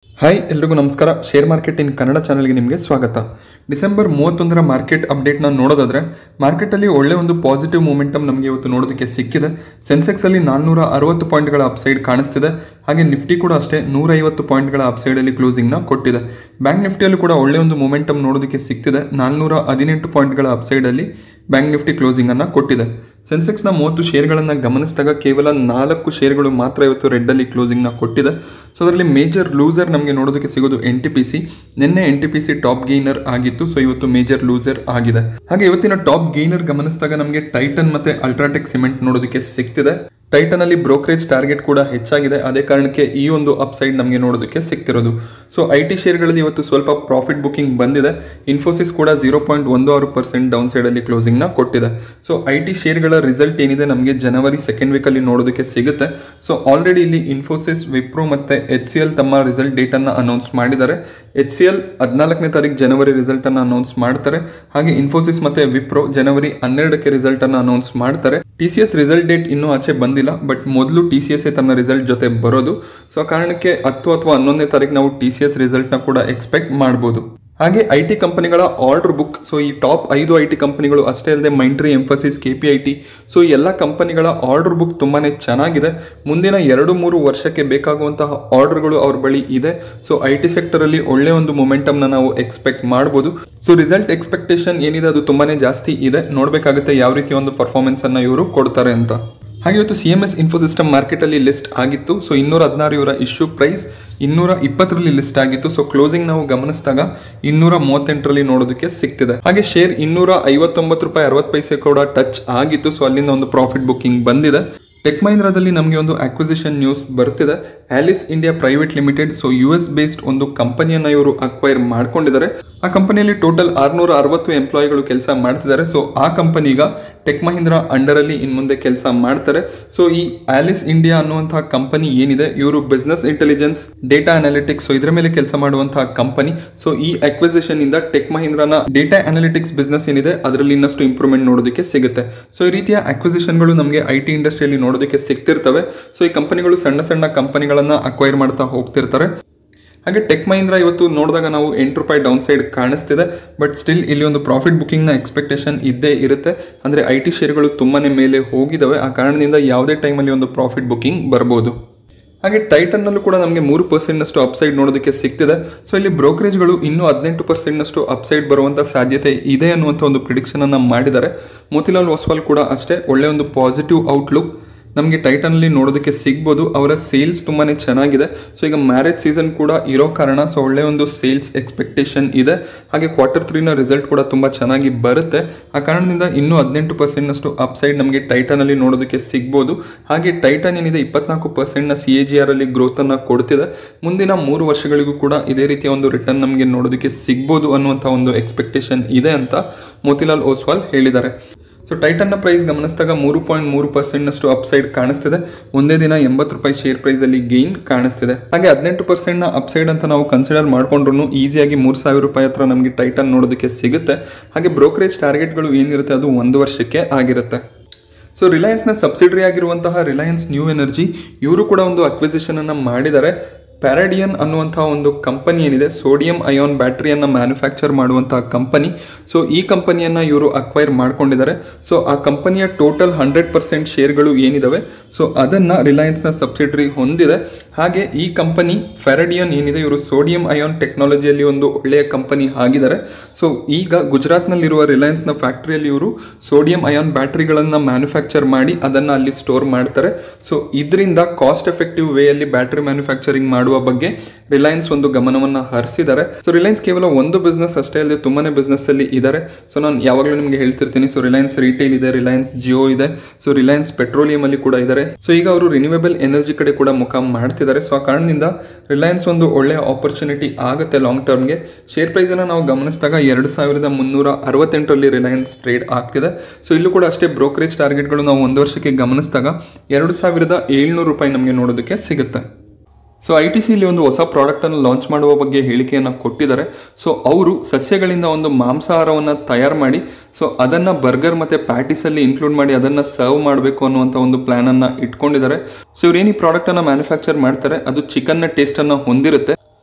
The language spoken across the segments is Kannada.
ಹಾಯ್ ಎಲ್ರಿಗೂ ನಮಸ್ಕಾರ ಶೇರ್ ಮಾರ್ಕೆಟ್ ಇನ್ ಕನ್ನಡ ಚಾನಲ್ಗೆ ನಿಮಗೆ ಸ್ವಾಗತ ಡಿಸೆಂಬರ್ ಮೂವತ್ತೊಂದರ ಮಾರ್ಕೆಟ್ ಅಪ್ಡೇಟ್ನ ನೋಡೋದಾದ್ರೆ ಮಾರ್ಕೆಟಲ್ಲಿ ಒಳ್ಳೆ ಒಂದು ಪಾಸಿಟಿವ್ ಮೂಮೆಂಟಮ್ ನಮಗೆ ಇವತ್ತು ನೋಡೋದಕ್ಕೆ ಸಿಕ್ಕಿದೆ ಸೆನ್ಸೆಕ್ಸಲ್ಲಿ ನಾಲ್ನೂರ ಅರವತ್ತು ಪಾಯಿಂಟ್ಗಳ ಅಪ್ಸೈಡ್ ಕಾಣಿಸ್ತಿದೆ ಹಾಗೆ ನಿಫ್ಟಿ ಕೂಡ ಅಷ್ಟೇ ನೂರೈವತ್ತು ಪಾಯಿಂಟ್ಗಳ ಅಪ್ಸೈಡಲ್ಲಿ ಕ್ಲೋಸಿಂಗ್ನ ಕೊಟ್ಟಿದೆ ಬ್ಯಾಂಕ್ ನಿಫ್ಟಿಯಲ್ಲೂ ಕೂಡ ಒಳ್ಳೆ ಒಂದು ಮೂಮೆಂಟಮ್ ನೋಡೋದಕ್ಕೆ ಸಿಕ್ತಿದೆ ನಾಲ್ನೂರ ಹದಿನೆಂಟು ಪಾಯಿಂಟ್ಗಳ ಅಪ್ಸೈಡಲ್ಲಿ ಬ್ಯಾಂಕ್ ನಿಫ್ಟಿ ಕ್ಲೋಸಿಂಗ್ ಅನ್ನ ಕೊಟ್ಟಿದೆ ಸೆನ್ಸೆಕ್ಸ್ನ ಮೂವತ್ತು ಶೇರ್ಗಳನ್ನು ಗಮನಿಸಿದಾಗ ಕೇವಲ ನಾಲ್ಕು ಶೇರ್ಗಳು ಮಾತ್ರ ಇವತ್ತು ರೆಡ್ಡಲ್ಲಿ ಕ್ಲೋಸಿಂಗ್ನ ಕೊಟ್ಟಿದೆ ಸೊ ಅದರಲ್ಲಿ ಮೇಜರ್ ಲೂಸರ್ ನಮಗೆ ನೋಡೋದಕ್ಕೆ ಸಿಗೋದು ಎನ್ ಟಿ ಪಿ ಸಿ ನಿನ್ನೆ N T P C top gainer ಆಗಿತ್ತು ಸೊ ಇವತ್ತು ಮೇಜರ್ ಲೂಸರ್ ಆಗಿದೆ ಹಾಗೆ ಇವತ್ತಿನ ಟಾಪ್ ಗೇನರ್ ಗಮನಿಸಿದಾಗ ನಮಗೆ ಟೈಟನ್ ಮತ್ತೆ ಅಲ್ಟ್ರಾಟೆಕ್ ಸಿಮೆಂಟ್ ನೋಡೋದಕ್ಕೆ ಸಿಗ್ತಿದೆ ಟೈಟನ್ ಅಲ್ಲಿ ಬ್ರೋಕರೇಜ್ ಟಾರ್ಗೆಟ್ ಕೂಡ ಹೆಚ್ಚಾಗಿದೆ ಅದೇ ಕಾರಣಕ್ಕೆ ಈ ಒಂದು ಅಪ್ಸೈಡ್ ನಮಗೆ ನೋಡೋದಕ್ಕೆ ಸಿಗ್ತಿರೋದು ಸೊ ಐ ಟಿ ಶೇರ್ಗಳಲ್ಲಿ ಇವತ್ತು ಸ್ವಲ್ಪ ಪ್ರಾಫಿಟ್ ಬುಕಿಂಗ್ ಬಂದಿದೆ ಇನ್ಫೋಸಿಸ್ ಕೂಡ ಜೀರೋ ಪಾಯಿಂಟ್ ಒಂದು ಆರು ಪರ್ಸೆಂಟ್ ಡೌನ್ ಸೈಡಲ್ಲಿ ಕ್ಲೋಸಿಂಗ್ನ ಕೊಟ್ಟಿದೆ ಸೊ ಐ ಟಿ ಶೇರ್ಗಳ ರಿಸಲ್ಟ್ ಏನಿದೆ ನಮಗೆ ಜನವರಿ ಸೆಕೆಂಡ್ ವೀಕಲ್ಲಿ ನೋಡೋದಕ್ಕೆ ಸಿಗುತ್ತೆ ಸೊ ಆಲ್ರೆಡಿ ಇಲ್ಲಿ ಇನ್ಫೋಸಿಸ್ ವಿಪ್ರೋ ಮತ್ತೆ ಎಚ್ ಸಿ ಎಲ್ ತಮ್ಮ ರಿಸಲ್ಟ್ ಡೇಟನ್ನು ಅನೌನ್ಸ್ ಮಾಡಿದ್ದಾರೆ ಎಚ್ ಸಿ ಎಲ್ ಹದಿನಾಲ್ಕನೇ ತಾರೀಕು ಜನವರಿ ರಿಸಲ್ಟ್ ಅನ್ನು ಅನೌನ್ಸ್ ಮಾಡ್ತಾರೆ ಹಾಗೆ ಇನ್ಫೋಸಿಸ್ ಮತ್ತೆ ವಿಪ್ರೋ ಜನವರಿ ಹನ್ನೆರಡಕ್ಕೆ ರಿಸಲ್ಟ್ ಅನ್ನು ಅನೌನ್ಸ್ ಮಾಡ್ತಾರೆ T C S result date ಇನ್ನೂ ಆಚೆ ಬಂದಿಲ್ಲ ಬಟ್ ಮೊದಲು ಟಿ ಸಿ ಎಸ್ ತನ್ನ ರಿಸಲ್ಟ್ ಜೊತೆ ಬರೋದು ಸೊ ಆ ಕಾರಣಕ್ಕೆ ಹತ್ತು ಅಥವಾ ಹನ್ನೊಂದನೇ ತಾರೀಕು ನಾವು ಟಿ ಸಿ ಎಸ್ ರಿಸಲ್ಟ್ನ ಕೂಡ ಎಕ್ಸ್ಪೆಕ್ಟ್ ಮಾಡ್ಬೋದು ಹಾಗೆ ಐ ಟಿ ಕಂಪನಿಗಳ ಆರ್ಡರ್ ಬುಕ್ ಸೊ ಈ ಟಾಪ್ ಐದು ಐ ಟಿ ಕಂಪನಿಗಳು ಅಷ್ಟೇ ಅಲ್ಲದೆ Mindtree Mphasis K P I T so ಈ ಎಲ್ಲ ಕಂಪನಿಗಳ ಆರ್ಡರ್ ಬುಕ್ ತುಂಬಾ ಚೆನ್ನಾಗಿದೆ ಮುಂದಿನ ಎರಡು ಮೂರು ವರ್ಷಕ್ಕೆ ಬೇಕಾಗುವಂತಹ ಆರ್ಡರ್ಗಳು ಅವ್ರ ಬಳಿ ಇದೆ ಸೊ ಐ ಟಿ ಸೆಕ್ಟರಲ್ಲಿ ಒಳ್ಳೆ ಒಂದು ಮೊಮೆಂಟಮ್ನ ನಾವು ಎಕ್ಸ್ಪೆಕ್ಟ್ ಮಾಡ್ಬೋದು ಸೊ ರಿಸಲ್ಟ್ ಎಕ್ಸ್ಪೆಕ್ಟೇಷನ್ ಏನಿದೆ ಅದು ತುಂಬಾನೇ ಜಾಸ್ತಿ ಇದೆ ನೋಡಬೇಕಾಗುತ್ತೆ ಯಾವ ರೀತಿಯ ಒಂದು ಪರ್ಫಾರ್ಮೆನ್ಸ್ ಅನ್ನ ಇವರು ಕೊಡ್ತಾರೆ ಅಂತ ಹಾಗೆ ಇವತ್ತು ಸಿ ಎಮ್ ಎಸ್ ಇನ್ಫೋಸಿಸ್ಟಮ್ ಮಾರ್ಕೆಟಲ್ಲಿ ಲಿಸ್ಟ್ ಆಗಿತ್ತು ಸೊ ಇನ್ನೂರ ಹದಿನಾರು ಇವರ ಇಶ್ಯೂ ಪ್ರೈಸ್ ಇನ್ನೂರ ಇಪ್ಪತ್ತರಲ್ಲಿ ಲಿಸ್ಟ್ ಆಗಿತ್ತು ಸೊ ಕ್ಲೋಸಿಂಗ್ ನಾವು ಗಮನಿಸಿದಾಗ ಇನ್ನೂರ ಮೂವತ್ತೆಂಟರಲ್ಲಿ ನೋಡೋದಕ್ಕೆ ಸಿಗ್ತಿದೆ ಹಾಗೆ ಶೇರ್ ಇನ್ನೂರ ಐವತ್ತೊಂಬತ್ತು ರೂಪಾಯಿ ಅರವತ್ತು ಪೈಸೆ ಕೂಡ ಟಚ್ ಆಗಿತ್ತು ಸೊ ಅಲ್ಲಿಂದ ಒಂದು ಪ್ರಾಫಿಟ್ ಬುಕಿಂಗ್ ಬಂದಿದೆ ಟೆಕ್ ಮಹೀಂದ್ರಾದಲ್ಲಿ ನಮಗೆ ಒಂದು ಅಕ್ವಿಸಿಷನ್ ನ್ಯೂಸ್ ಬರ್ತಿದೆ Allyis India private limited so U S based ಒಂದು ಕಂಪನಿಯನ್ನ ಇವರು ಅಕ್ವೈರ್ ಮಾಡ್ಕೊಂಡಿದ್ದಾರೆ ಆ ಕಂಪನಿಯಲ್ಲಿ ಟೋಟಲ್ ಆರ್ನೂರ ಅರವತ್ತು ಎಂಪ್ಲಾಯಿಗಳು ಕೆಲಸ ಮಾಡ್ತಿದ್ದಾರೆ ಸೊ ಆ ಕಂಪನಿ ಈಗ ಟೆಕ್ ಮಹೀಂದ್ರಾ ಅಂಡರ್ ಅಲ್ಲಿ ಇನ್ ಮುಂದೆ ಕೆಲಸ ಮಾಡ್ತಾರೆ ಸೊ ಈ ಆಲಿಸ್ ಇಂಡಿಯಾ ಅನ್ನುವಂತಹ ಕಂಪನಿ ಏನಿದೆ ಇವರು business intelligence data analytics so ಇದರ ಮೇಲೆ ಕೆಲಸ ಮಾಡುವಂತಹ ಕಂಪನಿ ಸೊ ಈ ಅಕ್ವಿಸಿಷನ್ ಇಂದ ಟೆಕ್ ಮಹೀಂದ್ರಾನ ಡೇಟಾ ಅನಾಲಿಟಿಕ್ಸ್ ಬಿಸ್ನೆಸ್ ಏನಿದೆ ಅದರಲ್ಲಿ ಇನ್ನಷ್ಟು ಇಂಪ್ರೂವ್ಮೆಂಟ್ ನೋಡೋದಕ್ಕೆ ಸಿಗುತ್ತೆ ಸೊ ಈ ರೀತಿಯ ಅಕ್ವಿಸಿಷನ್ಗಳು ನಮಗೆ ಐ ಟಿ ಇಂಡಸ್ಟ್ರಿಯಲ್ಲಿ ನೋಡೋದಕ್ಕೆ ಸಿಗ್ತಿರ್ತವೆ ಸೊ ಈ ಕಂಪನಿಗಳು ಸಣ್ಣ ಸಣ್ಣ ಕಂಪನಿಗಳನ್ನ ಅಕ್ವೈರ್ ಮಾಡ್ತಾ ಹೋಗ್ತಿರ್ತಾರೆ ಹಾಗೆ ಟೆಕ್ ಮಹೀಂದ್ರ ಇವತ್ತು ನೋಡಿದಾಗ ನಾವು ಎಂಟು ರೂಪಾಯಿ ಡೌನ್ ಸೈಡ್ ಕಾಣಿಸ್ತಿದೆ ಬಟ್ ಸ್ಟಿಲ್ ಇಲ್ಲಿ ಒಂದು ಪ್ರಾಫಿಟ್ ಬುಕಿಂಗ್ನ ಎಕ್ಸ್ಪೆಕ್ಟೇಷನ್ ಇದ್ದೇ ಇರುತ್ತೆ ಅಂದರೆ ಐ ಟಿ ಶೇರ್ಗಳು ತುಂಬಾನೇ ಮೇಲೆ ಹೋಗಿದ್ದಾವೆ ಆ ಕಾರಣದಿಂದ ಯಾವುದೇ ಟೈಮಲ್ಲಿ ಒಂದು ಪ್ರಾಫಿಟ್ ಬುಕಿಂಗ್ ಬರ್ಬೋದು ಹಾಗೆ ಟೈಟನ್ನಲ್ಲೂ ಕೂಡ ನಮಗೆ ಮೂರು ಪರ್ಸೆಂಟ್ನಷ್ಟು ಅಪ್ಸೈಡ್ ನೋಡೋದಕ್ಕೆ ಸಿಗ್ತಿದೆ ಸೊ ಇಲ್ಲಿ ಬ್ರೋಕರೇಜ್ಗಳು ಇನ್ನೂ ಹದಿನೆಂಟು ಪರ್ಸೆಂಟ್ನಷ್ಟು ಅಪ್ಸೈಡ್ ಬರುವಂಥ ಸಾಧ್ಯತೆ ಇದೆ ಅನ್ನುವಂಥ ಒಂದು ಪ್ರಿಡಿಕ್ಷನ್ ಅನ್ನು ಮಾಡಿದ್ದಾರೆ ಮೋತಿಲಾಲ್ ಒಸ್ವಾಲ್ ಕೂಡ ಅಷ್ಟೇ ಒಳ್ಳೆ ಒಂದು ಪಾಸಿಟಿವ್ ಔಟ್ಲುಕ್ ನಮಗೆ ಟೈಟನಲ್ಲಿ ನೋಡೋದಕ್ಕೆ ಸಿಗ್ಬೋದು ಅವರ ಸೇಲ್ಸ್ ತುಂಬಾ ಚೆನ್ನಾಗಿದೆ ಸೊ ಈಗ ಮ್ಯಾರೇಜ್ ಸೀಸನ್ ಕೂಡ ಇರೋ ಕಾರಣ ಸೊ ಒಳ್ಳೆ ಒಂದು ಸೇಲ್ಸ್ ಎಕ್ಸ್ಪೆಕ್ಟೇಷನ್ ಇದೆ ಹಾಗೆ ಕ್ವಾರ್ಟರ್ ತ್ರೀನ ರಿಸಲ್ಟ್ ಕೂಡ ತುಂಬ ಚೆನ್ನಾಗಿ ಬರುತ್ತೆ ಆ ಕಾರಣದಿಂದ ಇನ್ನೂ ಹದಿನೆಂಟು ಪರ್ಸೆಂಟ್ನಷ್ಟು ಅಪ್ಸೈಡ್ ನಮಗೆ ಟೈಟನಲ್ಲಿ ನೋಡೋದಕ್ಕೆ ಸಿಗ್ಬೋದು ಹಾಗೆ ಟೈಟನ್ ಏನಿದೆ ಇಪ್ಪತ್ನಾಲ್ಕು ಪರ್ಸೆಂಟ್ನ ಸಿ ಎ ಜಿ ಆರ್ ಅಲ್ಲಿ ಗ್ರೋತನ್ನು ಕೊಡ್ತಿದೆ ಮುಂದಿನ ಮೂರು ವರ್ಷಗಳಿಗೂ ಕೂಡ ಇದೇ ರೀತಿಯ ಒಂದು ರಿಟರ್ನ್ ನಮಗೆ ನೋಡೋದಕ್ಕೆ ಸಿಗ್ಬೋದು ಅನ್ನುವಂಥ ಒಂದು ಎಕ್ಸ್ಪೆಕ್ಟೇಷನ್ ಇದೆ ಅಂತ ಮೋತಿಲಾಲ್ ಓಸ್ವಾಲ್ ಹೇಳಿದ್ದಾರೆ ಸೊ ಟೈಟನ್ನ ಪ್ರೈಸ್ ಗಮನಿಸಿದಾಗ ಮೂರು ಪಾಯಿಂಟ್ ಮೂರು ಪರ್ಸೆಂಟ್ನಷ್ಟು ಅಪ್ಸೈಡ್ ಕಾಣಿಸ್ತಿದೆ ಒಂದೇ ದಿನ ಎಂಬತ್ತು ರೂಪಾಯಿ ಶೇರ್ ಪ್ರೈಸಲ್ಲಿ ಗೇನ್ ಕಾಣಿಸ್ತಿದೆ ಹಾಗೆ ಹದಿನೆಂಟು ಪರ್ಸೆಂಟ್ನ ಅಪ್ಸೈಡ್ ಅಂತ ನಾವು ಕನ್ಸಿಡರ್ ಮಾಡ್ಕೊಂಡ್ರು ಈಸಿಯಾಗಿ ಮೂರು ಸಾವಿರ ರೂಪಾಯಿ ಹತ್ರ ನಮಗೆ ಟೈಟನ್ ನೋಡೋದಕ್ಕೆ ಸಿಗುತ್ತೆ ಹಾಗೆ ಬ್ರೋಕರೇಜ್ ಟಾರ್ಗೆಟ್ಗಳು ಏನಿರುತ್ತೆ ಅದು ಒಂದು ವರ್ಷಕ್ಕೆ ಆಗಿರುತ್ತೆ ಸೊ ರಿಲಯನ್ಸ್ನ ಸಬ್ಸಿಡರಿ ಆಗಿರುವಂತಹ ರಿಲಯನ್ಸ್ ನ್ಯೂ ಎನರ್ಜಿ ಇವರು ಕೂಡ ಒಂದು ಅಕ್ವಿಸಿಷನ್ ಅನ್ನು ಮಾಡಿದ್ದಾರೆ ಪ್ಯಾರಾಡಿಯನ್ ಅನ್ನುವಂತಹ ಒಂದು ಕಂಪನಿ ಏನಿದೆ ಸೋಡಿಯಂ ಅಯಾನ್ ಬ್ಯಾಟ್ರಿಯನ್ನು ಮ್ಯಾನುಫ್ಯಾಕ್ಚರ್ ಮಾಡುವಂತಹ ಕಂಪನಿ ಸೊ ಈ ಕಂಪನಿಯನ್ನು ಇವರು ಅಕ್ವೈರ್ ಮಾಡ್ಕೊಂಡಿದ್ದಾರೆ ಸೊ ಆ ಕಂಪನಿಯ ಟೋಟಲ್ ಹಂಡ್ರೆಡ್ ಪರ್ಸೆಂಟ್ ಶೇರ್ಗಳು ಏನಿದಾವೆ ಸೊ ಅದನ್ನು ರಿಲಯನ್ಸ್ನ ಸಬ್ಸಿಡರಿ ಹೊಂದಿದೆ ಹಾಗೆ ಈ ಕಂಪನಿ ಫೆರಡಿಯನ್ ಏನಿದೆ ಇವರು ಸೋಡಿಯಂ ಅಯಾನ್ ಟೆಕ್ನಾಲಜಿಯಲ್ಲಿ ಒಂದು ಒಳ್ಳೆಯ ಕಂಪನಿ ಆಗಿದ್ದಾರೆ ಸೊ ಈಗ ಗುಜರಾತ್ನಲ್ಲಿರುವ ರಿಲಯನ್ಸ್ನ ಫ್ಯಾಕ್ಟ್ರಿಯಲ್ಲಿ ಇವರು ಸೋಡಿಯಂ ಅಯಾನ್ ಬ್ಯಾಟ್ರಿಗಳನ್ನು ಮ್ಯಾನುಫ್ಯಾಕ್ಚರ್ ಮಾಡಿ ಅದನ್ನು ಅಲ್ಲಿ ಸ್ಟೋರ್ ಮಾಡ್ತಾರೆ ಸೊ ಇದರಿಂದ ಕಾಸ್ಟ್ ಎಫೆಕ್ಟಿವ್ ವೇಯಲ್ಲಿ ಬ್ಯಾಟ್ರಿ ಮ್ಯಾನುಫ್ಯಾಕ್ಚರಿಂಗ್ ಮಾಡುವ ಬಗ್ಗೆ ರಿಲಯನ್ಸ್ ಒಂದು ಗಮನವನ್ನು ಹರಿಸಿದ್ದಾರೆ ಸೊ ರಿಲಯನ್ಸ್ ಕೇವಲ ಒಂದು ಬಿಸ್ನೆಸ್ ಅಷ್ಟೇ ಅಲ್ಲದೆ ತುಂಬಾನೇ ಬಿಸ್ನೆಸ್ ಅಲ್ಲಿ ಇದ್ದಾರೆ ಸೊ ನಾನು ಯಾವಾಗಲೂ ನಿಮಗೆ ಹೇಳ್ತಿರ್ತೀನಿ ಸೊ ರಿಲಯನ್ಸ್ ರಿಟೇಲ್ ಇದೆ ರಿಲಯನ್ಸ್ ಜಿಯೋ ಇದೆ ಸೊ ರಿಲಯನ್ಸ್ ಪೆಟ್ರೋಲಿಯಂ ಅಲ್ಲಿ ಕೂಡ ಇದ್ದಾರೆ ಸೊ ಈಗ ಅವರು ರಿನ್ಯೂವೇಬಲ್ ಎನರ್ಜಿ ಕಡೆ ಕೂಡ ಮುಖ ಮಾಡ್ತಿದ್ದಾರೆ ಸೊ ಆ ಕಾರಣದಿಂದ ರಿಲಯನ್ಸ್ ಒಂದು ಒಳ್ಳೆಯ ಆಪರ್ಚುನಿಟಿ ಆಗುತ್ತೆ ಲಾಂಗ್ ಟರ್ಮ್ಗೆ ಶೇರ್ ಪ್ರೈಸ್ ಅನ್ನು ನಾವು ಗಮನಿಸಿದಾಗ ಎರಡು ಸಾವಿರದ ಮುನ್ನೂರ ಅರವತ್ತೆಂಟರಲ್ಲಿ ರಿಲಯನ್ಸ್ ಟ್ರೇಡ್ ಆಗ್ತಿದೆ ಸೊ ಇಲ್ಲೂ ಕೂಡ ಅಷ್ಟೇ ಬ್ರೋಕರೇಜ್ ಟಾರ್ಗೆಟ್ಗಳು ನಾವು ಒಂದು ವರ್ಷಕ್ಕೆ ಗಮನಿಸಿದಾಗ ಎರಡು ಸಾವಿರದ ಏಳ್ನೂರು ರೂಪಾಯಿ ನಮಗೆ ನೋಡೋದಕ್ಕೆ ಸಿಗುತ್ತೆ ಸೊ ಐ ಟಿ ಸಿಲಿ ಒಂದು ಹೊಸ ಪ್ರಾಡಕ್ಟನ್ನು ಲಾಂಚ್ ಮಾಡುವ ಬಗ್ಗೆ ಹೇಳಿಕೆಯನ್ನು ಕೊಟ್ಟಿದ್ದಾರೆ ಸೊ ಅವರು ಸಸ್ಯಗಳಿಂದ ಒಂದು ಮಾಂಸಾಹಾರವನ್ನು ತಯಾರು ಮಾಡಿ ಸೊ ಅದನ್ನು ಬರ್ಗರ್ ಮತ್ತು ಪ್ಯಾಟಿಸಲ್ಲಿ ಇನ್ಕ್ಲೂಡ್ ಮಾಡಿ ಅದನ್ನು ಸರ್ವ್ ಮಾಡಬೇಕು ಅನ್ನುವಂಥ ಒಂದು ಪ್ಲ್ಯಾನನ್ನು ಇಟ್ಕೊಂಡಿದ್ದಾರೆ ಸೊ ಇವ್ರು ಏನು ಈ ಪ್ರಾಡಕ್ಟನ್ನು ಮ್ಯಾನುಫ್ಯಾಕ್ಚರ್ ಮಾಡ್ತಾರೆ ಅದು ಚಿಕನ್ನ ಟೇಸ್ಟನ್ನು ಹೊಂದಿರುತ್ತೆ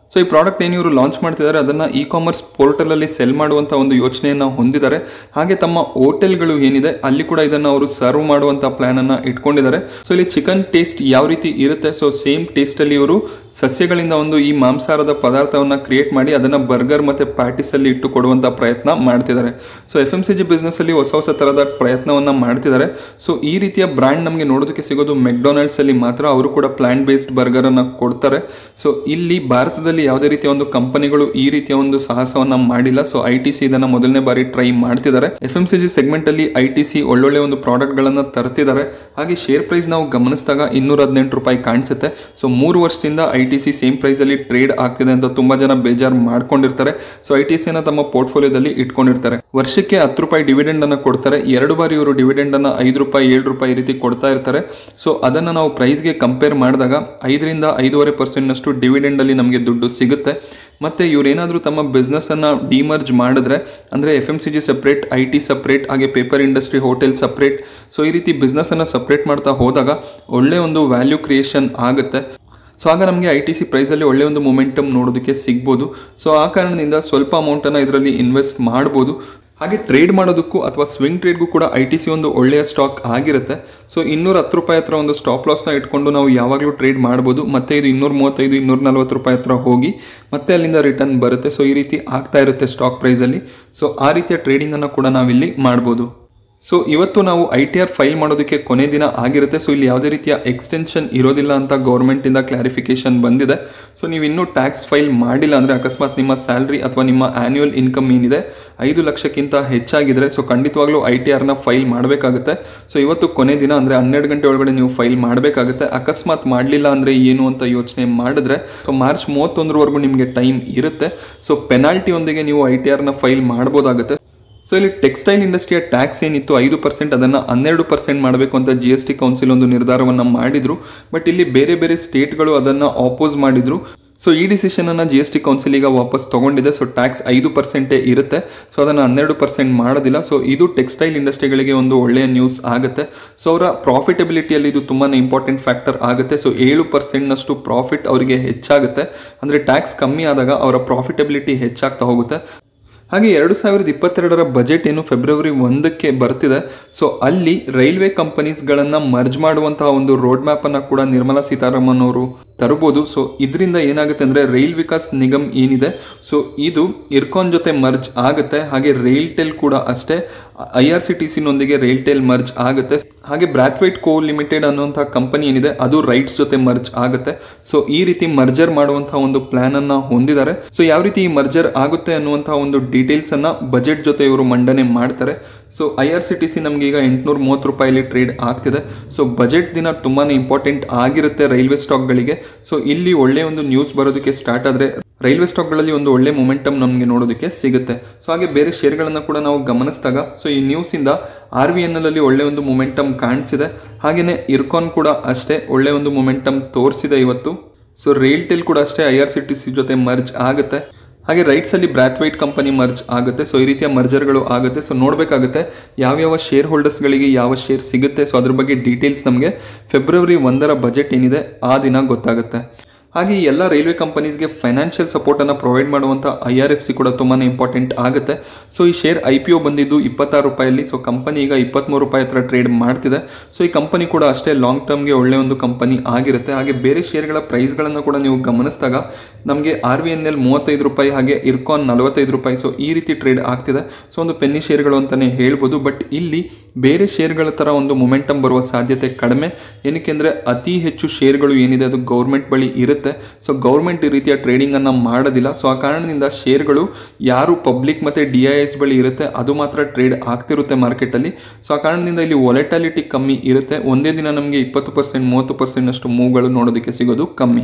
ಸೊ ಈ ಪ್ರಾಡಕ್ಟ್ ಏನು ಇವರು ಲಾಂಚ್ ಮಾಡ್ತಿದ್ದಾರೆ ಅದನ್ನು ಇ ಕಾಮರ್ಸ್ ಪೋರ್ಟಲಲ್ಲಿ ಸೆಲ್ ಮಾಡುವಂಥ ಒಂದು ಯೋಚನೆಯನ್ನು ಹೊಂದಿದ್ದಾರೆ ಹಾಗೆ ತಮ್ಮ ಹೋಟೆಲ್ಗಳು ಏನಿದೆ ಅಲ್ಲಿ ಕೂಡ ಇದನ್ನು ಅವರು ಸರ್ವ್ ಮಾಡುವಂಥ ಪ್ಲ್ಯಾನನ್ನು ಇಟ್ಕೊಂಡಿದ್ದಾರೆ ಸೊ ಇಲ್ಲಿ ಚಿಕನ್ ಟೇಸ್ಟ್ ಯಾವ ರೀತಿ ಇರುತ್ತೆ ಸೊ ಸೇಮ್ ಟೇಸ್ಟಲ್ಲಿ ಇವರು ಸಸ್ಯಗಳಿಂದ ಒಂದು ಈ ಮಾಂಸಾಹಾರದ ಪದಾರ್ಥವನ್ನು ಕ್ರಿಯೇಟ್ ಮಾಡಿ ಅದನ್ನು ಬರ್ಗರ್ ಮತ್ತು ಪ್ಯಾಟಿಸಲ್ಲಿ ಇಟ್ಟು ಕೊಡುವಂಥ ಪ್ರಯತ್ನ ಮಾಡ್ತಿದ್ದಾರೆ so F M C G ಬಿಸ್ನೆಸ್ಸಲ್ಲಿ ಹೊಸ ಹೊಸ ಥರದ ಪ್ರಯತ್ನವನ್ನು ಮಾಡ್ತಿದ್ದಾರೆ ಸೊ ಈ ರೀತಿಯ ಬ್ರ್ಯಾಂಡ್ ನಮಗೆ ನೋಡೋದಕ್ಕೆ ಸಿಗೋದು ಮೆಕ್ಡೊನಾಲ್ಡ್ಸಲ್ಲಿ ಮಾತ್ರ ಅವರು ಕೂಡ ಪ್ಲಾಂಟ್ ಬೇಸ್ಡ್ ಬರ್ಗರನ್ನು ಕೊಡ್ತಾರೆ ಸೊ ಇಲ್ಲಿ ಭಾರತದಲ್ಲಿ ಯಾವುದೇ ರೀತಿಯ ಒಂದು ಕಂಪನಿಗಳು ಈ ರೀತಿಯ ಒಂದು ಸಾಹಸವನ್ನು ಮಾಡಿಲ್ಲ ಸೊ ಐ ಟಿ ಸಿ ಇದನ್ನು ಮೊದಲನೇ ಬಾರಿ ಟ್ರೈ ಮಾಡ್ತಿದ್ದಾರೆ ಎಫ್ ಎಮ್ ಸಿ ಜಿ ಸೆಗ್ಮೆಂಟಲ್ಲಿ ಐ ಟಿ ಸಿ ಒಳ್ಳೊಳ್ಳೆ ಒಂದು ಪ್ರಾಡಕ್ಟ್ಗಳನ್ನು ತರ್ತಿದ್ದಾರೆ ಹಾಗೆ ಶೇರ್ ಪ್ರೈಸ್ ನಾವು ಗಮನಿಸಿದಾಗ ಇನ್ನೂರ ಹದಿನೆಂಟು ರೂಪಾಯಿ ಕಾಣಿಸುತ್ತೆ ಸೊ ಮೂರು ವರ್ಷದಿಂದ ಐ ಟಿ ಸಿ ಸೇಮ್ ಪ್ರೈಸಲ್ಲಿ ಟ್ರೇಡ್ ಆಗ್ತಿದೆ ಅಂತ ತುಂಬ ಜನ ಬೇಜಾರು ಮಾಡ್ಕೊಂಡಿರ್ತಾರೆ ಸೊ ಐ ಟಿ ಸಿನ ತಮ್ಮ ಪೋರ್ಟ್ಫೋಲಿಯೋದಲ್ಲಿ ಇಟ್ಕೊಂಡಿರ್ತಾರೆ ವರ್ಷಕ್ಕೆ ಹತ್ತು ರೂಪಾಯಿ ಡಿವಿಡೆಂಡ್ ಅನ್ನು ಕೊಡ್ತಾರೆ ಎರಡು ಬಾರಿ ಇವರು ಡಿವಿಡೆಂಡ್ ಅನ್ನ ಐದು ರೂಪಾಯಿ ಏಳು ರೂಪಾಯಿ ಈ ರೀತಿ ಕೊಡ್ತಾ ಇರ್ತಾರೆ ಸೊ ಅದನ್ನು ನಾವು ಪ್ರೈಸ್ಗೆ ಕಂಪೇರ್ ಮಾಡಿದಾಗ ಐದರಿಂದ ಐದೂವರೆ ಪರ್ಸೆಂಟ್ನಷ್ಟು ಡಿವಿಡೆಂಡಲ್ಲಿ ನಮಗೆ ದುಡ್ಡು ಸಿಗುತ್ತೆ ಮತ್ತು ಇವರೇನಾದರೂ ತಮ್ಮ ಬಿಸ್ನೆಸ್ಸನ್ನು ಡಿಮರ್ಜ್ ಮಾಡಿದ್ರೆ ಅಂದರೆ F M C G separate I T separate ಹಾಗೆ paper industry hotel separate so ಈ ರೀತಿ ಬಿಸ್ನೆಸ್ಸನ್ನು ಸಪ್ರೇಟ್ ಮಾಡ್ತಾ ಹೋದಾಗ ಒಳ್ಳೆ ಒಂದು ವ್ಯಾಲ್ಯೂ ಕ್ರಿಯೇಷನ್ ಆಗುತ್ತೆ ಸೊ ಆಗ ನಮಗೆ ಐ ಟಿ ಸಿ ಪ್ರೈಸಲ್ಲಿ ಒಳ್ಳೆ ಒಂದು ಮೊಮೆಂಟಮ್ ನೋಡೋದಕ್ಕೆ ಸಿಗ್ಬೋದು ಸೊ ಆ ಕಾರಣದಿಂದ ಸ್ವಲ್ಪ ಅಮೌಂಟನ್ನು ಇದರಲ್ಲಿ ಇನ್ವೆಸ್ಟ್ ಮಾಡ್ಬೋದು ಹಾಗೆ ಟ್ರೇಡ್ ಮಾಡೋದಕ್ಕೂ ಅಥವಾ ಸ್ವಿಂಗ್ ಟ್ರೇಡ್ಗೂ ಕೂಡ ಐ ಟಿ ಸಿ ಒಂದು ಒಳ್ಳೆಯ ಸ್ಟಾಕ್ ಆಗಿರುತ್ತೆ ಸೊ ಇನ್ನೂರ ಹತ್ತು ರೂಪಾಯಿ ಹತ್ರ ಒಂದು ಸ್ಟಾಪ್ ಲಾಸ್ನ ಇಟ್ಕೊಂಡು ನಾವು ಯಾವಾಗಲೂ ಟ್ರೇಡ್ ಮಾಡ್ಬೋದು ಮತ್ತೆ ಇದು ಇನ್ನೂರ ಮೂವತ್ತೈದು ಇನ್ನೂರ ನಲ್ವತ್ತು ರೂಪಾಯಿ ಹತ್ರ ಹೋಗಿ ಮತ್ತೆ ಅಲ್ಲಿಂದ ರಿಟರ್ನ್ ಬರುತ್ತೆ ಸೊ ಈ ರೀತಿ ಆಗ್ತಾ ಇರುತ್ತೆ ಸ್ಟಾಕ್ ಪ್ರೈಸಲ್ಲಿ ಸೊ ಆ ರೀತಿಯ ಟ್ರೇಡಿಂಗನ್ನು ಕೂಡ ನಾವಿಲ್ಲಿ ಮಾಡ್ಬೋದು ಸೊ ಇವತ್ತು ನಾವು ಐ ಟಿ ಆರ್ ಫೈಲ್ ಮಾಡೋದಕ್ಕೆ ಕೊನೆ ದಿನ ಆಗಿರುತ್ತೆ ಸೊ ಇಲ್ಲಿ ಯಾವುದೇ ರೀತಿಯ ಎಕ್ಸ್ಟೆನ್ಷನ್ ಇರೋದಿಲ್ಲ ಅಂತ ಗೌರ್ಮೆಂಟಿಂದ ಕ್ಲಾರಿಫಿಕೇಶನ್ ಬಂದಿದೆ ಸೊ ನೀವು ಇನ್ನೂ ಟ್ಯಾಕ್ಸ್ ಫೈಲ್ ಮಾಡಿಲ್ಲ ಅಂದರೆ ಅಕಸ್ಮಾತ್ ನಿಮ್ಮ ಸ್ಯಾಲ್ರಿ ಅಥವಾ ನಿಮ್ಮ ಆ್ಯನ್ಯುವಲ್ ಇನ್ಕಮ್ ಏನಿದೆ ಐದು ಲಕ್ಷಕ್ಕಿಂತ ಹೆಚ್ಚಾಗಿದ್ರೆ ಸೊ ಖಂಡಿತವಾಗ್ಲೂ ಐ ಟಿ ಆರ್ನ ಫೈಲ್ ಮಾಡಬೇಕಾಗುತ್ತೆ ಸೊ ಇವತ್ತು ಕೊನೆ ದಿನ ಅಂದರೆ ಹನ್ನೆರಡು ಗಂಟೆ ಒಳಗಡೆ ನೀವು ಫೈಲ್ ಮಾಡಬೇಕಾಗುತ್ತೆ ಅಕಸ್ಮಾತ್ ಮಾಡಲಿಲ್ಲ ಅಂದರೆ ಏನು ಅಂತ ಯೋಚನೆ ಮಾಡಿದ್ರೆ ಸೊ ಮಾರ್ಚ್ ಮೂವತ್ತೊಂದರವರೆಗೂ ನಿಮಗೆ ಟೈಮ್ ಇರುತ್ತೆ ಸೊ ಪೆನಾಲ್ಟಿಯೊಂದಿಗೆ ನೀವು ಐ ಟಿ ಆರ್ನ ಫೈಲ್ ಮಾಡ್ಬೋದಾಗುತ್ತೆ ಸೊ ಇಲ್ಲಿ ಟೆಕ್ಸ್ಟೈಲ್ ಇಂಡಸ್ಟ್ರಿಯ ಟ್ಯಾಕ್ಸ್ ಏನಿತ್ತು ಐದು ಪರ್ಸೆಂಟ್ ಅದನ್ನು ಹನ್ನೆರಡು ಪರ್ಸೆಂಟ್ ಮಾಡಬೇಕು ಅಂತ ಜಿ ಎಸ್ ಟಿ ಕೌನ್ಸಿಲ್ ಒಂದು ನಿರ್ಧಾರವನ್ನು ಮಾಡಿದ್ರು ಬಟ್ ಇಲ್ಲಿ ಬೇರೆ ಬೇರೆ ಸ್ಟೇಟ್ಗಳು ಅದನ್ನು ಆಪೋಸ್ ಮಾಡಿದ್ರು ಸೊ ಈ ಡಿಸಿಷನನ್ನು ಜಿ ಎಸ್ ಟಿ ಕೌನ್ಸಿಲ್ ಈಗ ವಾಪಸ್ ತಗೊಂಡಿದೆ ಸೊ ಟ್ಯಾಕ್ಸ್ ಐದು ಪರ್ಸೆಂಟೇ ಇರುತ್ತೆ ಸೊ ಅದನ್ನು ಹನ್ನೆರಡು ಪರ್ಸೆಂಟ್ ಮಾಡೋದಿಲ್ಲ ಸೊ ಇದು ಟೆಕ್ಸ್ಟೈಲ್ ಇಂಡಸ್ಟ್ರಿಗಳಿಗೆ ಒಂದು ಒಳ್ಳೆಯ ನ್ಯೂಸ್ ಆಗುತ್ತೆ ಸೊ ಅವರ ಪ್ರಾಫಿಟಬಿಲಿಟಿಯಲ್ಲಿ ಇದು ತುಂಬಾ ಇಂಪಾರ್ಟೆಂಟ್ ಫ್ಯಾಕ್ಟರ್ ಆಗುತ್ತೆ ಸೊ ಏಳು ಪರ್ಸೆಂಟ್ನಷ್ಟು ಪ್ರಾಫಿಟ್ ಅವರಿಗೆ ಹೆಚ್ಚಾಗುತ್ತೆ ಅಂದರೆ ಟ್ಯಾಕ್ಸ್ ಕಮ್ಮಿ ಆದಾಗ ಅವರ ಪ್ರಾಫಿಟಬಿಲಿಟಿ ಹೆಚ್ಚಾಗ್ತಾ ಹೋಗುತ್ತೆ ಹಾಗೆ ಎರಡು ಸಾವಿರದ ಇಪ್ಪತ್ತೆರಡರ ಬಜೆಟ್ ಏನು ಫೆಬ್ರವರಿ ಒಂದಕ್ಕೆ ಬರ್ತಿದೆ ಸೊ ಅಲ್ಲಿ ರೈಲ್ವೆ ಕಂಪನೀಸ್ಗಳನ್ನು ಮರ್ಜ್ ಮಾಡುವಂತಹ ಒಂದು ರೋಡ್ ಮ್ಯಾಪನ್ನು ಕೂಡ ನಿರ್ಮಲಾ ಸೀತಾರಾಮನ್ ಅವರು ತರಬಹುದು ಸೊ ಇದರಿಂದ ಏನಾಗುತ್ತೆ ಅಂದರೆ ರೈಲ್ ವಿಕಾಸ್ ನಿಗಮ್ ಏನಿದೆ ಸೊ ಇದು ಇರ್ಕಾನ್ ಜೊತೆ ಮರ್ಜ್ ಆಗುತ್ತೆ ಹಾಗೆ ರೈಲ್ ಟೆಲ್ ಕೂಡ ಅಷ್ಟೇ ಐ ಆರ್ ಸಿ ಟಿ ಸಿನೊಂದಿಗೆ ರೈಲ್ ಟೆಲ್ ಮರ್ಜ್ ಆಗುತ್ತೆ ಹಾಗೆ ಬ್ರಾತ್ವೈಟ್ ಕೋ ಲಿಮಿಟೆಡ್ ಅನ್ನುವಂಥ ಕಂಪನಿ ಏನಿದೆ ಅದು ರೈಟ್ಸ್ ಜೊತೆ ಮರ್ಜ್ ಆಗುತ್ತೆ ಸೊ ಈ ರೀತಿ ಮರ್ಜರ್ ಮಾಡುವಂತಹ ಒಂದು ಪ್ಲಾನ್ ಅನ್ನ ಹೊಂದಿದ್ದಾರೆ ಸೊ ಯಾವ ರೀತಿ ಈ ಮರ್ಜರ್ ಆಗುತ್ತೆ ಅನ್ನುವಂತಹ ಒಂದು ಡೀಟೇಲ್ಸ್ ಅನ್ನ ಬಜೆಟ್ ಜೊತೆ ಇವರು ಮಂಡನೆ ಮಾಡ್ತಾರೆ so I R C T C ನಮಗೆ ಈಗ ಎಂಟುನೂರ ಮೂವತ್ತು ರೂಪಾಯಿಲಿ ಟ್ರೇಡ್ ಆಗ್ತಿದೆ ಸೊ ಬಜೆಟ್ ದಿನ ತುಂಬಾ ಇಂಪಾರ್ಟೆಂಟ್ ಆಗಿರುತ್ತೆ ರೈಲ್ವೆ ಸ್ಟಾಕ್ಗಳಿಗೆ ಸೊ ಇಲ್ಲಿ ಒಳ್ಳೆಯ ಒಂದು ನ್ಯೂಸ್ ಬರೋದಕ್ಕೆ ಸ್ಟಾರ್ಟ್ ಆದರೆ ರೈಲ್ವೆ ಸ್ಟಾಕ್ಗಳಲ್ಲಿ ಒಂದು ಒಳ್ಳೆ ಮೊಮೆಂಟಮ್ ನಮಗೆ ನೋಡೋದಕ್ಕೆ ಸಿಗುತ್ತೆ ಸೊ ಹಾಗೆ ಬೇರೆ ಶೇರ್ಗಳನ್ನು ಕೂಡ ನಾವು ಗಮನಿಸಿದಾಗ ಸೊ ಈ ನ್ಯೂಸಿಂದ ಆರ್ ವಿ ಎನ್ ಅಲ್ಲಿ ಒಳ್ಳೆ ಒಂದು ಮೊಮೆಂಟಮ್ ಕಾಣಿಸಿದೆ ಹಾಗೆಯೇ ಇರ್ಕಾನ್ ಕೂಡ ಅಷ್ಟೇ ಒಳ್ಳೆ ಒಂದು ಮೊಮೆಂಟಮ್ ತೋರಿಸಿದೆ ಇವತ್ತು ಸೊ ರೈಲ್ ಟೆಲ್ ಕೂಡ ಅಷ್ಟೇ I R C T C ಜೊತೆ ಮರ್ಜ್ ಆಗುತ್ತೆ ಹಾಗೆ ರೈಟ್ಸ್ ಅಲ್ಲಿ ಬ್ರಾತ್ವೈಟ್ ಕಂಪನಿ ಮರ್ಜ್ ಆಗುತ್ತೆ ಸೊ ಈ ರೀತಿಯ ಮರ್ಜರ್ಗಳು ಆಗುತ್ತೆ ಸೊ ನೋಡಬೇಕಾಗುತ್ತೆ ಯಾವ್ಯಾವ ಶೇರ್ ಹೋಲ್ಡರ್ಸ್ಗಳಿಗೆ ಯಾವ ಶೇರ್ ಸಿಗುತ್ತೆ ಸೊ ಅದ್ರ ಬಗ್ಗೆ ಡೀಟೇಲ್ಸ್ ನಮಗೆ ಫೆಬ್ರವರಿ ಒಂದರ ಬಜೆಟ್ ಏನಿದೆ ಆ ದಿನ ಗೊತ್ತಾಗುತ್ತೆ ಹಾಗೆ ಈ ಎಲ್ಲ ರೈಲ್ವೆ ಕಂಪನೀಸ್ಗೆ ಫೈನಾನ್ಷಿಯಲ್ ಸಪೋರ್ಟನ್ನು ಪ್ರೊವೈಡ್ ಮಾಡುವಂಥ ಐ ಆರ್ ಎಫ್ ಸಿ ಕೂಡ ತುಂಬಾ ಇಂಪಾರ್ಟೆಂಟ್ ಆಗುತ್ತೆ ಸೊ ಈ ಶೇರ್ ಐ ಪಿ ಒ ಬಂದಿದ್ದು ಇಪ್ಪತ್ತಾರು ರೂಪಾಯಲ್ಲಿ ಸೊ ಕಂಪನಿ ಈಗ ಇಪ್ಪತ್ತ್ಮೂರು ರೂಪಾಯಿ ಹತ್ರ ಟ್ರೇಡ್ ಮಾಡ್ತಿದೆ ಸೊ ಈ ಕಂಪನಿ ಕೂಡ ಅಷ್ಟೇ ಲಾಂಗ್ ಟರ್ಮ್ಗೆ ಒಳ್ಳೆ ಒಂದು ಕಂಪನಿ ಆಗಿರುತ್ತೆ ಹಾಗೆ ಬೇರೆ ಶೇರ್ಗಳ ಪ್ರೈಸ್ಗಳನ್ನು ಕೂಡ ನೀವು ಗಮನಿಸಿದಾಗ ನಮಗೆ ಆರ್ ವಿ ಎನ್ ಎಲ್ ಮೂವತ್ತೈದು ರೂಪಾಯಿ ಹಾಗೆ ಇರ್ಕಾನ್ ನಲವತ್ತೈದು ರೂಪಾಯಿ ಸೊ ಈ ರೀತಿ ಟ್ರೇಡ್ ಆಗ್ತಿದೆ ಸೊ ಒಂದು ಪೆನ್ನಿ ಶೇರ್ಗಳು ಅಂತಲೇ ಹೇಳ್ಬೋದು ಬಟ್ ಇಲ್ಲಿ ಬೇರೆ ಶೇರ್ಗಳ ಥರ ಒಂದು ಮೊಮೆಂಟಮ್ ಬರುವ ಸಾಧ್ಯತೆ ಕಡಿಮೆ ಏನಕ್ಕೆ ಅಂದರೆ ಅತಿ ಹೆಚ್ಚು ಶೇರ್ಗಳು ಏನಿದೆ ಅದು ಗೌರ್ಮೆಂಟ್ ಬಳಿ ಇರುತ್ತೆ ಸೊ ಗೌರ್ಮೆಂಟ್ ಈ ರೀತಿಯ ಟ್ರೇಡಿಂಗನ್ನು ಮಾಡೋದಿಲ್ಲ ಸೊ ಆ ಕಾರಣದಿಂದ ಶೇರ್ಗಳು ಯಾರು ಪಬ್ಲಿಕ್ ಮತ್ತು ಡಿ ಐ ಎಸ್ ಬಳಿ ಇರುತ್ತೆ ಅದು ಮಾತ್ರ ಟ್ರೇಡ್ ಆಗ್ತಿರುತ್ತೆ ಮಾರ್ಕೆಟಲ್ಲಿ ಸೊ ಆ ಕಾರಣದಿಂದ ಇಲ್ಲಿ ಒಲೆಟಾಲಿಟಿ ಕಮ್ಮಿ ಇರುತ್ತೆ ಒಂದೇ ದಿನ ನಮಗೆ ಇಪ್ಪತ್ತು ಪರ್ಸೆಂಟ್ ಮೂವತ್ತು ಪರ್ಸೆಂಟ್ನಷ್ಟು ಮೂವ್ಗಳು ನೋಡೋದಕ್ಕೆ ಸಿಗೋದು ಕಮ್ಮಿ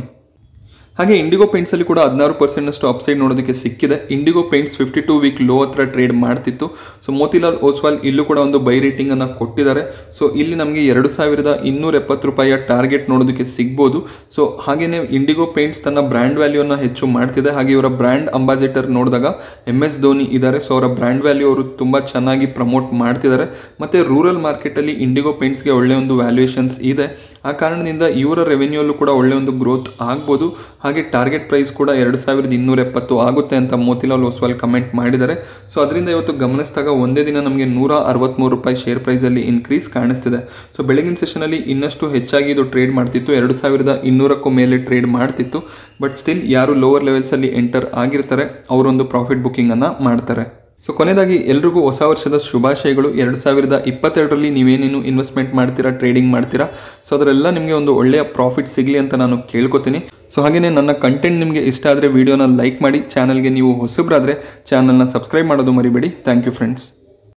ಹಾಗೆ ಇಂಡಿಗೋ ಪೇಂಟ್ಸಲ್ಲಿ ಕೂಡ ಹದಿನಾರು ಪರ್ಸೆಂಟ್ನಷ್ಟು ಅಪ್ಸೈಡ್ ನೋಡೋದಕ್ಕೆ ಸಿಕ್ಕಿದೆ Indigo Paints fifty two week low ಹತ್ರ ಟ್ರೇಡ್ ಮಾಡ್ತಿತ್ತು ಸೊ ಮೋತಿಲಾಲ್ ಓಸ್ವಾಲ್ ಇಲ್ಲೂ ಕೂಡ ಒಂದು ಬೈ ರೇಟಿಂಗನ್ನು ಕೊಟ್ಟಿದ್ದಾರೆ ಸೊ ಇಲ್ಲಿ ನಮಗೆ ಎರಡು ಸಾವಿರದ ಇನ್ನೂರ ಎಪ್ಪತ್ತು ರೂಪಾಯಿಯ ಟಾರ್ಗೆಟ್ ನೋಡೋದಕ್ಕೆ ಸಿಗ್ಬೋದು ಸೊ ಹಾಗೆಯೇ ಇಂಡಿಗೋ ಪೇಂಟ್ಸ್ ತನ್ನ ಬ್ರ್ಯಾಂಡ್ ವ್ಯಾಲ್ಯೂನ ಹೆಚ್ಚು ಮಾಡ್ತಿದೆ ಹಾಗೆ ಇವರ ಬ್ರ್ಯಾಂಡ್ ಅಂಬಾಸಿಡರ್ ನೋಡಿದಾಗ ಎಮ್ ಎಸ್ ಧೋನಿ ಇದ್ದಾರೆ ಸೊ ಅವರ ಬ್ರ್ಯಾಂಡ್ ವ್ಯಾಲ್ಯೂ ಅವರು ತುಂಬ ಚೆನ್ನಾಗಿ ಪ್ರಮೋಟ್ ಮಾಡ್ತಿದ್ದಾರೆ ಮತ್ತು ರೂರಲ್ ಮಾರ್ಕೆಟಲ್ಲಿ ಇಂಡಿಗೋ ಪೇಂಟ್ಸ್ಗೆ ಒಳ್ಳೆಯ ಒಂದು ವ್ಯಾಲ್ಯೂಯೇಷನ್ಸ್ ಇದೆ ಆ ಕಾರಣದಿಂದ ಇವರ ರೆವೆನ್ಯೂ ಅಲ್ಲೂ ಕೂಡ ಒಳ್ಳೆಯ ಒಂದು ಗ್ರೋತ್ ಆಗ್ಬೋದು ಹಾಗೆ ಟಾರ್ಗೆಟ್ ಪ್ರೈಸ್ ಕೂಡ ಎರಡು ಸಾವಿರದ ಇನ್ನೂರ ಎಪ್ಪತ್ತು ಆಗುತ್ತೆ ಅಂತ ಮೋತಿಲಾಲ್ ಒಸ್ವಾಲ್ ಕಮೆಂಟ್ ಮಾಡಿದ್ದಾರೆ ಸೊ ಅದರಿಂದ ಇವತ್ತು ಗಮನಿಸಿದಾಗ ಒಂದೇ ದಿನ ನಮಗೆ ನೂರ ಅರವತ್ತ್ಮೂರು ರೂಪಾಯಿ ಶೇರ್ ಪ್ರೈಸಲ್ಲಿ ಇನ್ಕ್ರೀಸ್ ಕಾಣಿಸ್ತಿದೆ ಸೊ ಬೆಳಗಿನ ಸೆಷನಲ್ಲಿ ಇನ್ನಷ್ಟು ಹೆಚ್ಚಾಗಿ ಇದು ಟ್ರೇಡ್ ಮಾಡ್ತಿತ್ತು ಎರಡು ಸಾವಿರದ ಇನ್ನೂರಕ್ಕೂ ಮೇಲೆ ಟ್ರೇಡ್ ಮಾಡ್ತಿತ್ತು ಬಟ್ ಸ್ಟಿಲ್ ಯಾರು ಲೋವರ್ ಲೆವೆಲ್ಸಲ್ಲಿ ಎಂಟರ್ ಆಗಿರ್ತಾರೆ ಅವರೊಂದು ಪ್ರಾಫಿಟ್ ಬುಕ್ಕಿಂಗನ್ನು ಮಾಡ್ತಾರೆ ಸೊ ಕೊನೆಯದಾಗಿ ಎಲ್ರಿಗೂ ಹೊಸ ವರ್ಷದ ಶುಭಾಶಯಗಳು ಎರಡು ಸಾವಿರದ ಇಪ್ಪತ್ತೆರಡರಲ್ಲಿ ನೀವೇನೇನು ಇನ್ವೆಸ್ಟ್ಮೆಂಟ್ ಮಾಡ್ತೀರಾ ಟ್ರೇಡಿಂಗ್ ಮಾಡ್ತೀರಾ ಸೊ ಅದರೆಲ್ಲ ನಿಮಗೆ ಒಂದು ಒಳ್ಳೆಯ ಪ್ರಾಫಿಟ್ ಸಿಗಲಿ ಅಂತ ನಾನು ಕೇಳ್ಕೊತೀನಿ ಸೊ ಹಾಗೆಯೇ ನನ್ನ ಕಂಟೆಂಟ್ ನಿಮಗೆ ಇಷ್ಟ ಆದರೆ ವಿಡಿಯೋನ ಲೈಕ್ ಮಾಡಿ ಚಾನಲ್ಗೆ ನೀವು ಹೊಸಬ್ರಾದರೆ ಚಾನಲ್ನ ಸಬ್ಸ್ಕ್ರೈಬ್ ಮಾಡೋದು ಮರಿಬೇಡಿ ಥ್ಯಾಂಕ್ ಯು ಫ್ರೆಂಡ್ಸ್